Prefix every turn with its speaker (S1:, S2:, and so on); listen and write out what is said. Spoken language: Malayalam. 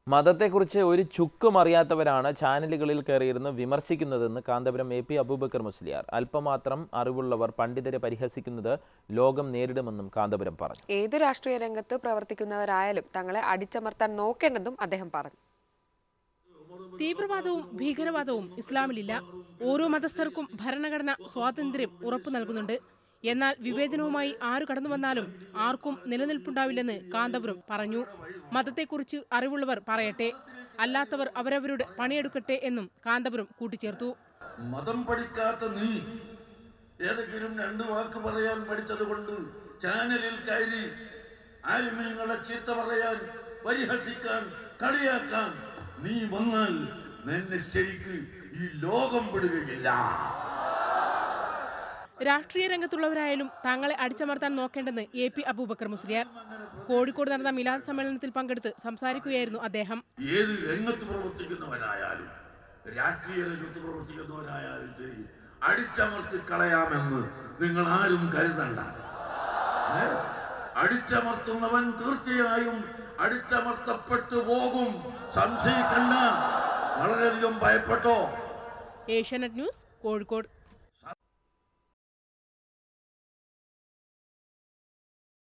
S1: മതത്തെക്കുറിച്ച് ഒരു ചുക്കും അറിയാത്തവരാണ് ചാനലുകളിൽ കയറിയിരുന്ന് വിമർശിക്കുന്നതെന്ന് കാന്തപുരം എ പി അബൂബക്കർ മുസ്ലിയാർ അല്പമാത്രം അറിവുള്ളവർ പണ്ഡിതരെ പരിഹസിക്കുന്നത് ലോകം നേരിടുമെന്നും കാന്തപുരം പറഞ്ഞു
S2: ഏതു രാഷ്ട്രീയ രംഗത്ത് പ്രവർത്തിക്കുന്നവരായാലും തങ്ങളെ അടിച്ചമർത്താൻ നോക്കേണ്ടെന്നും അദ്ദേഹം പറഞ്ഞു
S3: തീവ്രവാദവും ഭീകരവാദവും ഇസ്ലാമിലില്ല ഓരോ മതസ്ഥർക്കും ഭരണഘടന സ്വാതന്ത്ര്യം ഉറപ്പു നൽകുന്നുണ്ട് എന്നാൽ വിവേചനവുമായി ആരു കടന്നു വന്നാലും ആർക്കും നിലനിൽപ്പുണ്ടാവില്ലെന്ന് കാന്തപുരം പറഞ്ഞു മതത്തെക്കുറിച്ച് അറിവുള്ളവർ പറയട്ടെ അല്ലാത്തവർ അവരവരുടെ പണിയെടുക്കട്ടെ എന്നും കാന്തപുരം കൂട്ടിച്ചേർത്തു
S4: മതം പഠിക്കാത്ത നീ ഏതെങ്കിലും രണ്ട് വാക്ക് പറയാൻ പഠിച്ചത് കൊണ്ട് ചാനലിൽ കയറി ആലിമീങ്ങളെ ചീത്ത പറയാൻ പരിഹസിക്കാൻ കളിയാക്കാൻ നീ വന്നാൽ നിന്നെ ശരിക്ക് ഈ ലോകം വിടുകയില്ല
S3: രാഷ്ട്രീയ രംഗത്തുള്ളവരായാലും തങ്ങളെ അടിച്ചമർത്താൻ നോക്കേണ്ടെന്ന് എ പി അബൂബക്കർ മുസ്ലിയാർ കോഴിക്കോട് നടന്ന മിലാദ് സമ്മേളനത്തിൽ പങ്കെടുത്ത് സംസാരിക്കുകയായിരുന്നു അദ്ദേഹം
S4: ഏത് രംഗത്ത് പ്രവർത്തിക്കുന്നവരായാലും രാഷ്ട്രീയ രംഗത്ത് പ്രവർത്തിക്കുന്നവരായാലും ശരി അടിച്ചമർത്തി കളയാമെന്ന് നിങ്ങൾ ആരും കരുതണ്ട ഏ? അടിച്ചമർത്തുന്നവൻ തീർച്ചയായും അടിച്ചമർത്തപ്പെട്ടു പോകും സംശയിക്കണ്ട വളരെയധികം ഭയപ്പെട്ടോ
S3: ഏഷ്യാനെറ്റ് ന്യൂസ് കോഴിക്കോട്